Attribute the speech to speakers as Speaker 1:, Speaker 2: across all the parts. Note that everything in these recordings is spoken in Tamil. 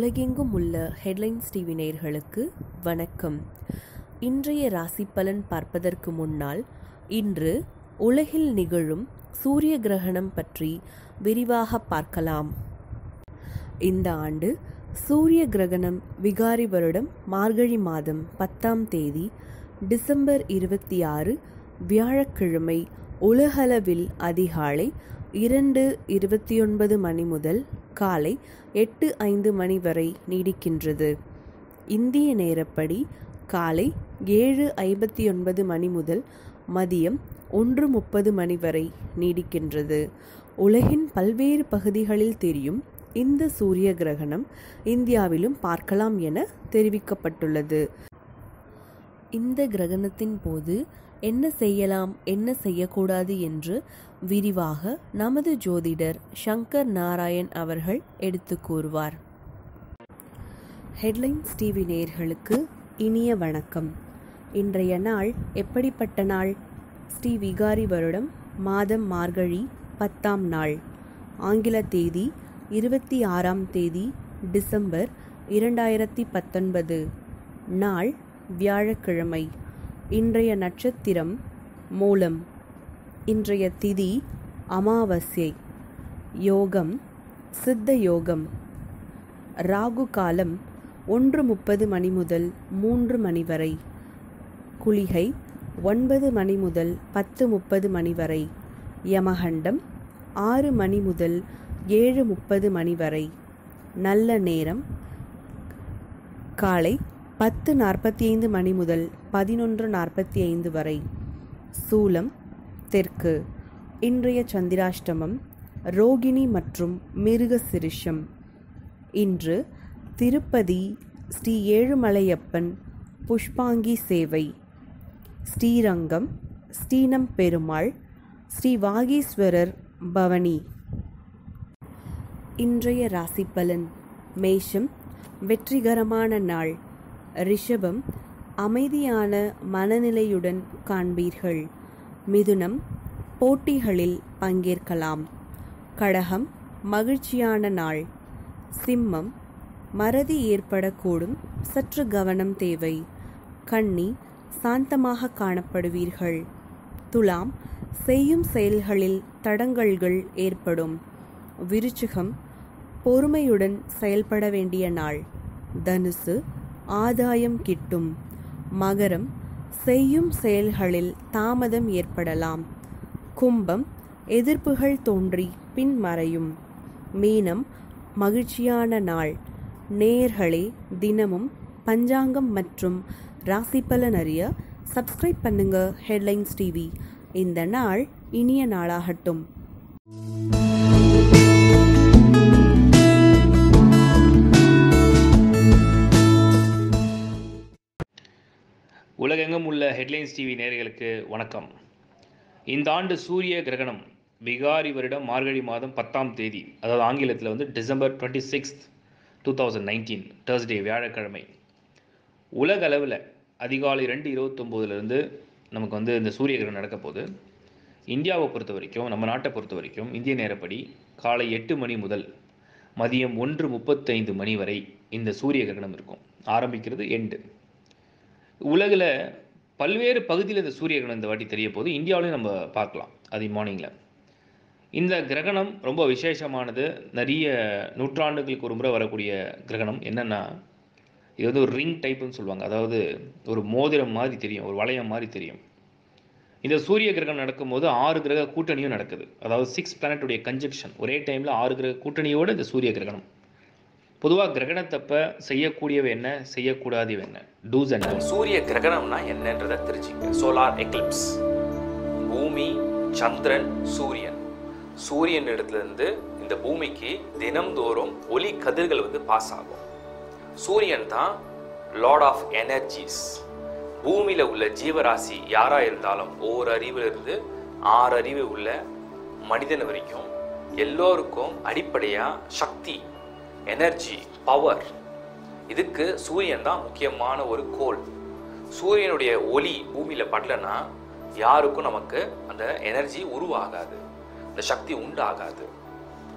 Speaker 1: உலகெங்கும் உள்ள ஹெட்லைன்ஸ் டிவி நேயர்களுக்கு வணக்கம் இன்றைய ராசி பலன் பார்ப்பதற்கு முன்னால் இன்று உலகில் நிகழும் சூரிய கிரகணம் பற்றி விரிவாக பார்க்கலாம் இந்த ஆண்டு சூரிய கிரகணம் விகாரி வருடம் மார்கழி மாதம் பத்தாம் தேதி டிசம்பர் இருபத்தி ஆறு வியாழக்கிழமை உலகளவில் அதிகாலை இரண்டு இருபத்தி ஒன்பது மணி முதல் காலை எட்டு ஐந்து மணி வரை நீடிக்கின்றது இந்திய நேரப்படி காலை ஏழு ஐம்பத்தி ஒன்பது மணி முதல் மதியம் ஒன்று முப்பது மணி வரை நீடிக்கின்றது உலகின் பல்வேறு பகுதிகளில் தெரியும் இந்த சூரிய கிரகணம் இந்தியாவிலும் பார்க்கலாம் என தெரிவிக்கப்பட்டுள்ளது இந்த கிரகணத்தின் போது என்ன செய்யலாம் என்ன செய்யக்கூடாது என்று விரிவாக நமது ஜோதிடர் சங்கர் நாராயண் அவர்கள் எடுத்து கூறுவார் ஹெட்லைன்ஸ் டிவி நேயர்களுக்கு இனிய வணக்கம் இன்றைய நாள் எப்படிப்பட்ட நாள் ஸ்ரீ விகாரி வருடம் மாதம் மார்கழி பத்தாம் நாள் ஆங்கில தேதி இருபத்தி ஆறாம் தேதி டிசம்பர் இரண்டாயிரத்தி பத்தொன்பது நாள் வியாழக்கிழமை இன்றைய நட்சத்திரம் மூலம் இன்றைய திதி அமாவாஸ்யை யோகம் சித்த யோகம் ராகு காலம் ஒன்று முப்பது மணி முதல் மூன்று மணி வரை குளிகை ஒன்பது மணி முதல் பத்து முப்பது மணி வரை யமகண்டம் ஆறு மணி முதல் ஏழு முப்பது மணி வரை நல்ல நேரம் காலை பத்து நாற்பத்தி ஐந்து மணி முதல் பதினொன்று நாற்பத்தி ஐந்து வரை சூலம் தெற்கு இன்றைய சந்திராஷ்டமம் ரோகிணி மற்றும் மிருக சிரிஷம் இன்று திருப்பதி ஸ்ரீ ஏழுமலையப்பன் புஷ்பாங்கி சேவை ஸ்ரீரங்கம் ஸ்ரீனம் பெருமாள் ஸ்ரீ வாகீஸ்வரர் பவனி இன்றைய ராசி பலன் மேஷம் வெற்றிகரமான நாள் ரிஷபம் அமைதியான மனநிலையுடன் காண்பீர்கள் மிதுனம் போட்டிகளில் பங்கேற்கலாம் கடகம் மகிழ்ச்சியான நாள் சிம்மம் மறதி ஏற்படக்கூடும் சற்று கவனம் தேவை கன்னி சாந்தமாக காணப்படுவீர்கள் துலாம் செய்யும் செயல்களில் தடங்கல்கள் ஏற்படும் விருச்சிகம் பொறுமையுடன் செயல்பட வேண்டிய நாள் தனுசு ஆதாயம் கிட்டும் மகரம் செய்யும் செயல்களில் தாமதம் ஏற்படலாம் கும்பம் எதிர்ப்புகள் தோன்றி பின்மறையும் மீனம் மகிழ்ச்சியான நாள் நேயர்களே தினமும் பஞ்சாங்கம் மற்றும் ராசி பலன் அறிய சப்ஸ்கிரைப் பண்ணுங்க ஹெட்லைன்ஸ் டிவி இந்த நாள் இனிய நாளாகட்டும்
Speaker 2: உலகெங்கும் உள்ள ஹெட்லைன்ஸ் டிவி நேயர்களுக்கு வணக்கம் இந்த ஆண்டு சூரிய கிரகணம் விகாரி வருடம் மார்கழி மாதம் பத்தாம் தேதி அதாவது ஆங்கிலத்தில் வந்து December twenty sixth two thousand nineteen Thursday வியாழக்கிழமை உலக அளவில் அதிகாலை ரெண்டு இருபத்தொம்போதுலேருந்து நமக்கு வந்து இந்த சூரிய கிரகணம் நடக்க போகுது இந்தியாவை பொறுத்த வரைக்கும் நம்ம நாட்டை பொறுத்த வரைக்கும் இந்திய நேரப்படி காலை எட்டு மணி முதல் மதியம் ஒன்று முப்பத்தைந்து மணி வரை இந்த சூரிய கிரகணம் இருக்கும் ஆரம்பிக்கிறது எண்டு உலகில் பல்வேறு பகுதியில் இந்த சூரிய கிரகணம் இந்த வாட்டி தெரிய போது இந்தியாவிலையும் நம்ம பார்க்கலாம் அது மார்னிங்கில் இந்த கிரகணம் ரொம்ப விசேஷமானது நிறைய நூற்றாண்டுகளுக்கு ஒரு முறை வரக்கூடிய கிரகணம் என்னென்னா இது வந்து ஒரு ரிங் டைப்புன்னு சொல்லுவாங்க அதாவது ஒரு மோதிரம் மாதிரி தெரியும் ஒரு வளையம் மாதிரி தெரியும் இந்த சூரிய கிரகணம் நடக்கும்போது ஆறு கிரக கூட்டணியும் நடக்குது அதாவது சிக்ஸ் பிளானட்டுடைய கன்ஜெக்ஷன் ஒரே டைமில் ஆறு கிரக கூட்டணியோடு இந்த சூரிய கிரகணம் பொதுவாக கிரகணத்தப்ப செய்யக்கூடியவை என்ன செய்யக்கூடாதவை என்ன டூஸ் அண்ட்
Speaker 3: சூரிய கிரகணம்னா என்னன்றதை தெரிஞ்சுங்க சோலார் எக்லிப்ஸ் பூமி சந்திரன் சூரியன் சூரியன் இடத்துல இருந்து இந்த பூமிக்கு தினம்தோறும் ஒளி கதிர்கள் வந்து பாஸ் ஆகும் சூரியன் தான் லார்ட் ஆஃப் எனர்ஜிஸ் பூமியில உள்ள ஜீவராசி யாரா இருந்தாலும் ஓர் அறிவுல இருந்து ஆறு அறிவு உள்ள மனிதன் வரைக்கும் எல்லோருக்கும் அடிப்படையா சக்தி எனர்ஜி பவர் இதுக்கு சூரியன் தான் முக்கியமான ஒரு கோல் சூரியனுடைய ஒளி பூமியில படலன்னா யாருக்கும் நமக்கு அந்த எனர்ஜி உருவாகாது இந்த சக்தி உண்டாகாது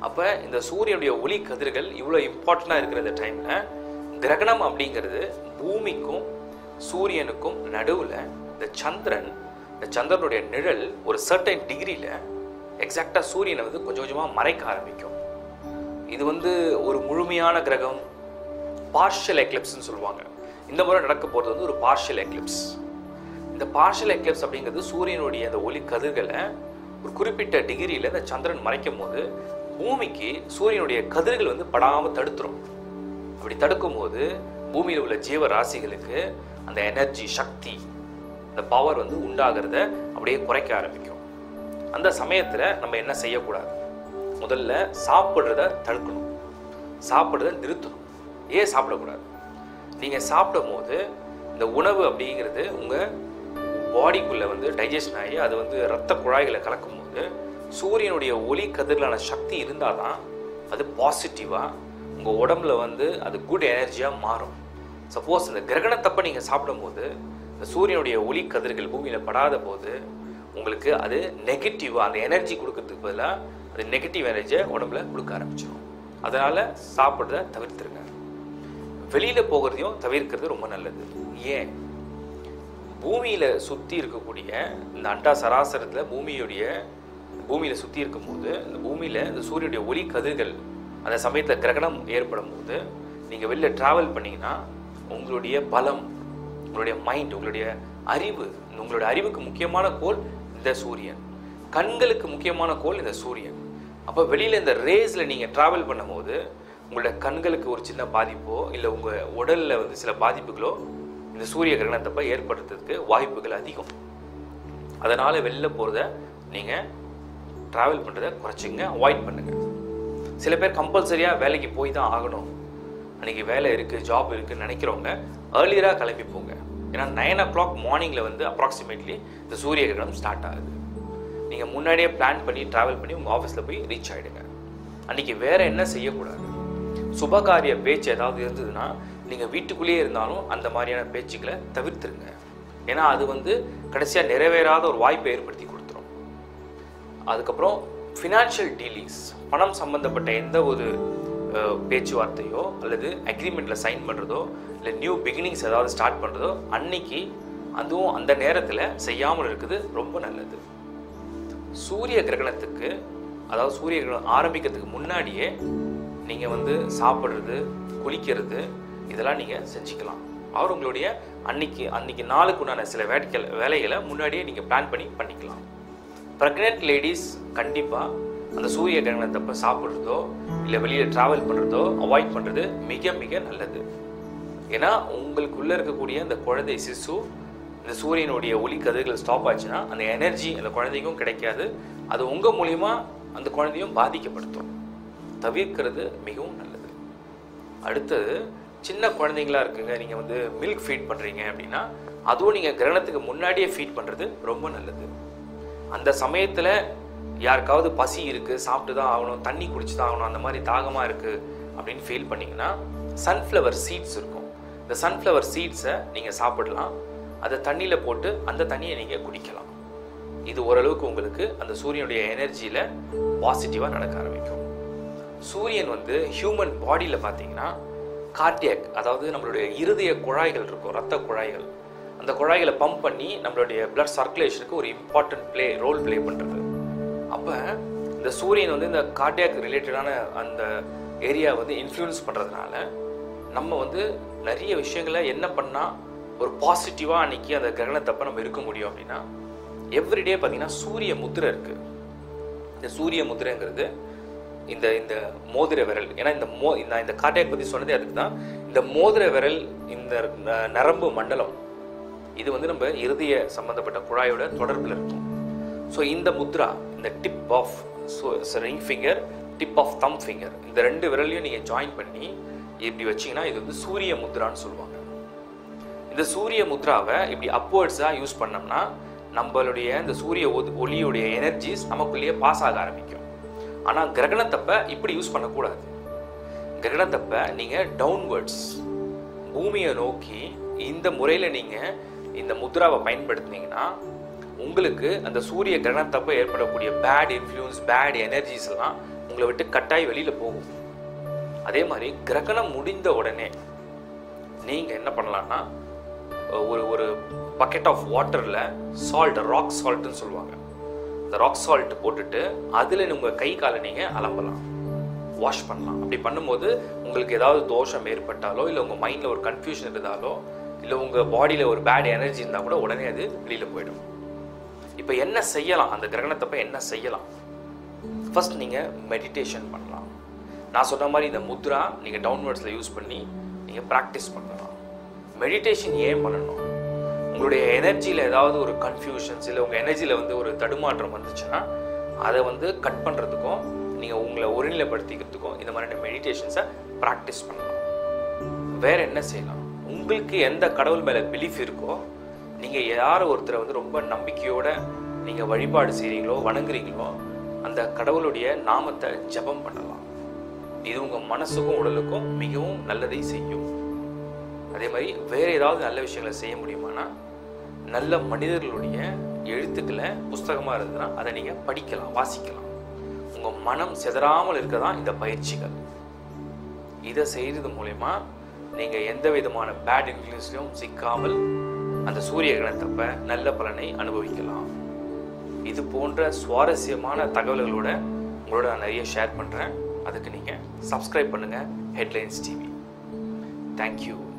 Speaker 3: அப்போ இந்த சூரியனுடைய ஒளி கதிர்கள் இவ்வளோ இம்பார்ட்டண்ட்டாக இருக்கிற இந்த டைமில் கிரகணம் அப்படிங்கிறது பூமிக்கும் சூரியனுக்கும் நடுவில் இந்த சந்திரன் இந்த சந்திரனுடைய நிழல் ஒரு சர்டன் டிகிரியில் எக்ஸாக்டாக சூரியனை வந்து கொஞ்சம் கொஞ்சமாக மறைக்க ஆரம்பிக்கும் இது வந்து ஒரு முழுமையான கிரகம் பார்ஷியல் எக்லிப்ஸ்னு சொல்லுவாங்க இந்த முறை நடக்க போகிறது வந்து ஒரு பார்ஷியல் எக்லிப்ஸ் இந்த பார்ஷியல் எக்லிப்ஸ் அப்படிங்கிறது சூரியனுடைய அந்த ஒளி கதிர்களை ஒரு குறிப்பிட்ட டிகிரியில் இந்த சந்திரன் மறைக்கும் போது பூமிக்கு சூரியனுடைய கதிர்கள் வந்து படாமல் தடுத்துரும் அப்படி தடுக்கும் போது பூமியில் உள்ள ஜீவ ராசிகளுக்கு அந்த எனர்ஜி சக்தி இந்த பவர் வந்து உண்டாகிறத அப்படியே குறைக்க ஆரம்பிக்கும் அந்த சமயத்தில் நம்ம என்ன செய்யக்கூடாது முதல்ல சாப்பிட்றத தடுக்கணும் சாப்பிட்றத நிறுத்தணும் ஏன் சாப்பிடக்கூடாது நீங்கள் சாப்பிடும் போது இந்த உணவு அப்படிங்கிறது உங்கள் பாடிக்குள்ளே வந்து டைஜஷன் ஆகி அது வந்து ரத்த குழாய்களை கலக்கும் போது சூரியனுடைய ஒளி கதிர்களான சக்தி இருந்தால் தான் அது பாசிட்டிவாக உங்கள் உடம்புல வந்து அது குட் எனர்ஜியாக மாறும் சப்போஸ் இந்த கிரகணத்தப்ப நீங்கள் சாப்பிடும்போது இந்த சூரியனுடைய ஒளி கதிர்கள் பூமியில் படாத போது உங்களுக்கு அது நெகட்டிவாக அந்த எனர்ஜி கொடுக்கறதுக்கு பதிலாக அது நெகட்டிவ் எனர்ஜியை உடம்புல கொடுக்க ஆரம்பிச்சிடும் அதனால் சாப்பிட்றத தவிர்த்துருங்க வெளியில் போகிறதையும் தவிர்க்கிறது ரொம்ப நல்லது ஏன் பூமியில் சுற்றி இருக்கக்கூடிய இந்த அண்டா சராசரத்தில் பூமியுடைய பூமியில் சுற்றி இருக்கும்போது இந்த பூமியில் இந்த சூரியனுடைய ஒளி கதிர்கள் அந்த சமயத்தில் கிரகணம் ஏற்படும் போது நீங்கள் வெளில ட்ராவல் பண்ணீங்கன்னா உங்களுடைய பலம் உங்களுடைய மைண்ட் உங்களுடைய அறிவு உங்களுடைய அறிவுக்கு முக்கியமான கோல் இந்த சூரியன் கண்களுக்கு முக்கியமான கோல் இந்த சூரியன் அப்போ வெளியில் இந்த ரேஸில் நீங்கள் ட்ராவல் பண்ணும்போது உங்களோட கண்களுக்கு ஒரு சின்ன பாதிப்போ இல்லை உங்கள் உடலில் வந்து சில பாதிப்புகளோ இந்த சூரிய கிரகணத்தப்ப ஏற்படுறதுக்கு வாய்ப்புகள் அதிகம் அதனால் வெளில போகிறத நீங்கள் ட்ராவல் பண்ணுறத குறைச்சிங்க அவாய்ட் பண்ணுங்கள் சில பேர் கம்பல்சரியாக வேலைக்கு போய் தான் ஆகணும் அன்றைக்கி வேலை இருக்குது ஜாப் இருக்குன்னு நினைக்கிறவங்க ஏர்லியராக கிளம்பி போங்க ஏன்னா நைன் ஓ கிளாக் மார்னிங்கில் வந்து அப்ராக்சிமேட்லி இந்த சூரிய கிரகணம் ஸ்டார்ட் ஆகுது நீங்கள் முன்னாடியே பிளான் பண்ணி ட்ராவல் பண்ணி உங்கள் ஆஃபீஸில் போய் ரீச் ஆகிடுங்க அன்றைக்கி வேறு என்ன செய்யக்கூடாது சுபகாரிய பேச்சு ஏதாவது இருந்ததுன்னா நீங்கள் வீட்டுக்குள்ளேயே இருந்தாலும் அந்த மாதிரியான பேச்சுக்களை தவிர்த்துருங்க ஏன்னா அது வந்து கடைசியாக நிறைவேறாத ஒரு வாய்ப்பை ஏற்படுத்தி கொடுத்துரும் அதுக்கப்புறம் ஃபினான்ஷியல் டீலிங்ஸ் பணம் சம்பந்தப்பட்ட எந்த ஒரு அஹ், பேச்சுவார்த்தையோ அல்லது அக்ரிமெண்ட்டில் சைன் பண்ணுறதோ இல்லை நியூ பிகினிங்ஸ் ஏதாவது ஸ்டார்ட் பண்ணுறதோ அன்னைக்கு அதுவும் அந்த நேரத்தில் செய்யாமல் இருக்குது ரொம்ப நல்லது சூரிய கிரகணத்துக்கு அதாவது சூரிய கிரகணம் ஆரம்பிக்கிறதுக்கு முன்னாடியே நீங்கள் வந்து சாப்பிட்றது குளிக்கிறது இதெல்லாம் நீங்கள் செஞ்சுக்கலாம் அவர் உங்களுடைய அன்னைக்கு அன்னைக்கு நாளுக்கு உண்டான சில வேலைகள் வேலைகளை முன்னாடியே நீங்கள் பிளான் பண்ணி பண்ணிக்கலாம் ப்ரெக்னென்ட் லேடிஸ் கண்டிப்பாக அந்த சூரிய கிரகணத்தப்ப சாப்பிட்றதோ இல்லை வெளியில் ட்ராவல் பண்ணுறதோ அவாய்ட் பண்ணுறது மிக மிக நல்லது ஏன்னா உங்களுக்குள்ளே இருக்கக்கூடிய அந்த குழந்தை சிசு இந்த சூரியனுடைய ஒளி கதிர்கள் ஸ்டாப் ஆச்சுன்னா அந்த எனர்ஜி அந்த குழந்தைக்கும் கிடைக்காது அது உங்கள் மூலியமா அந்த குழந்தையும் பாதிக்கப்படுத்தும் தவிர்க்கிறது மிகவும் நல்லது அடுத்தது சின்ன குழந்தைங்களா இருக்குங்க நீங்கள் வந்து மில்க் ஃபீட் பண்ணுறீங்க அப்படின்னா அதுவும் நீங்கள் கிரகணத்துக்கு முன்னாடியே ஃபீட் பண்ணுறது ரொம்ப நல்லது அந்த சமயத்தில் யாருக்காவது பசி இருக்குது சாப்பிட்டு தான் ஆகணும் தண்ணி குடிச்சு தான் ஆகணும் அந்த மாதிரி தாகமாக இருக்குது அப்படின்னு ஃபீல் பண்ணிங்கன்னா சன்ஃப்ளவர் சீட்ஸ் இருக்கும் இந்த சன்ஃப்ளவர் சீட்ஸை நீங்கள் சாப்பிடலாம் அதை தண்ணியில் போட்டு அந்த தண்ணியை நீங்கள் குடிக்கலாம் இது ஓரளவுக்கு உங்களுக்கு அந்த சூரியனுடைய எனர்ஜியில் பாசிட்டிவாக நடக்க ஆரம்பிக்கும் சூரியன் வந்து ஹியூமன் பாடியில் பார்த்தீங்கன்னா கார்டியாக் அதாவது நம்மளுடைய இருதய குழாய்கள் இருக்கும் ரத்த குழாய்கள் அந்த குழாய்களை பம்ப் பண்ணி நம்மளுடைய பிளட் சர்க்குலேஷனுக்கு ஒரு இம்பார்ட்டன்ட் ப்ளே ரோல் ப்ளே பண்ணுறது அப்போ இந்த சூரியன் வந்து இந்த கார்டியாக் ரிலேட்டடான அந்த ஏரியா வந்து இன்ஃப்ளூயன்ஸ் பண்ணுறதுனால நம்ம வந்து நிறைய விஷயங்களை என்ன பண்ணால் ஒரு பாசிட்டிவாக அன்னைக்கு அந்த கிரகணத்தப்ப நம்ம இருக்க முடியும் அப்படின்னா எவ்ரிடே பார்த்தீங்கன்னா சூரிய முத்திரை இருக்குது இந்த சூரிய முத்திரைங்கிறது இந்த இந்த மோதிர விரல் ஏன்னா இந்த மோ நான் இந்த கார்டியாக் பற்றி சொன்னதே அதுக்கு தான் இந்த மோதிர விரல் இந்த ந- நரம்பு மண்டலம் இது வந்து நம்ம இருதய சம்பந்தப்பட்ட குழாயோட தொடர்பில் இருக்கும் ஸோ இந்த முத்ரா இந்த tip of ring finger tip of thumb finger இந்த ரெண்டு விரலையும் நீங்கள் ஜாயின் பண்ணி இப்படி வச்சீங்கன்னா இது வந்து சூரிய முத்ரான்னு சொல்லுவாங்க இந்த சூரிய முத்ராவை இப்படி அப்வர்ட்ஸாக யூஸ் பண்ணோம்னா நம்மளுடைய இந்த சூரிய ஒது- ஒளியுடைய எனர்ஜிஸ் நமக்குள்ளேயே பாஸ் ஆக ஆரம்பிக்கும் ஆனால் கிரகணத்தப்ப இப்படி யூஸ் பண்ணக்கூடாது கிரகணத்தப்ப நீங்கள் டவுன்வர்ட்ஸ் பூமியை நோக்கி இந்த முறையில் நீங்கள் இந்த முத்ராவை பயன்படுத்துனீங்கன்னா உங்களுக்கு அந்த சூரிய கிரகணத்தப்ப ஏற்படக்கூடிய பேட் இன்ஃப்ளூயன்ஸ் பேட் எனர்ஜிஸ் எல்லாம் உங்களை விட்டு கட்டாய் வெளியில் போகும் அதே மாதிரி கிரகணம் முடிந்த உடனே நீங்கள் என்ன பண்ணலான்னா ஒரு ஒரு பக்கெட் ஆஃப் வாட்டரில் சால்ட் ராக் சால்ட்னு சொல்லுவாங்க இந்த ராக் சால்ட் போட்டுட்டு அதில் உங்கள் கை காலை நீங்கள் அலம்பலாம் வாஷ் பண்ணலாம் அப்படி பண்ணும்போது உங்களுக்கு ஏதாவது தோஷம் ஏற்பட்டாலோ இல்லை உங்கள் மைண்டில் ஒரு கன்ஃபியூஷன் இருந்தாலோ இல்லை உங்கள் பாடியில் ஒரு பேட் எனர்ஜி இருந்தால் கூட உடனே அது வெளியில் போயிடும் இப்போ என்ன செய்யலாம் அந்த கிரகணத்தப்ப என்ன செய்யலாம் ஃபர்ஸ்ட் நீங்கள் மெடிடேஷன் பண்ணலாம் நான் சொன்ன மாதிரி இந்த முத்ரா நீங்கள் டவுன்வர்ட்ஸில் யூஸ் பண்ணி நீங்கள் ப்ராக்டிஸ் பண்ணலாம் மெடிடேஷன் ஏன் பண்ணணும் உங்களுடைய எனர்ஜியில் ஏதாவது ஒரு கன்ஃபியூஷன்ஸ் இல்லை உங்கள் எனர்ஜியில் வந்து ஒரு தடுமாற்றம் வந்துச்சுன்னா அதை வந்து கட் பண்ணுறதுக்கும் நீங்கள் உங்களை ஒருநிலைப்படுத்திக்கிறதுக்கும் இந்த மாதிரியான மெடிடேஷன்ஸை ப்ராக்டிஸ் பண்ணலாம் வேற என்ன செய்யலாம் உங்களுக்கு எந்த கடவுள் மேலே பிலீஃப் இருக்கோ நீங்கள் யார் ஒருத்தரை வந்து ரொம்ப நம்பிக்கையோட நீங்கள் வழிபாடு செய்கிறீங்களோ வணங்குறீங்களோ அந்த கடவுளுடைய நாமத்தை ஜெபம் பண்ணலாம் இது உங்கள் மனசுக்கும் உடலுக்கும் மிகவும் நல்லதை செய்யும் அதே மாதிரி வேற ஏதாவது நல்ல விஷயங்களை செய்ய முடியுமானா நல்ல மனிதர்களுடைய எழுத்துக்களை புஸ்தகமாக இருந்ததுன்னா அதை நீங்கள் படிக்கலாம் வாசிக்கலாம் உங்கள் மனம் சிதறாமல் இருக்க தான் இந்த பயிற்சிகள் இதை செய்கிறது மூலயமா நீங்கள் எந்த விதமான பேட் இன்ஃப்ளூயன்ஸ்லையும் சிக்காமல் அந்த சூரிய கிரகணத்தப்ப நல்ல பலனை அனுபவிக்கலாம் இது போன்ற சுவாரஸ்யமான தகவல்களோட உங்களோட நான் நிறைய ஷேர் பண்ணுறேன் அதுக்கு நீங்கள் சப்ஸ்கிரைப் பண்ணுங்கள் ஹெட்லைன்ஸ் டிவி தேங்க்யூ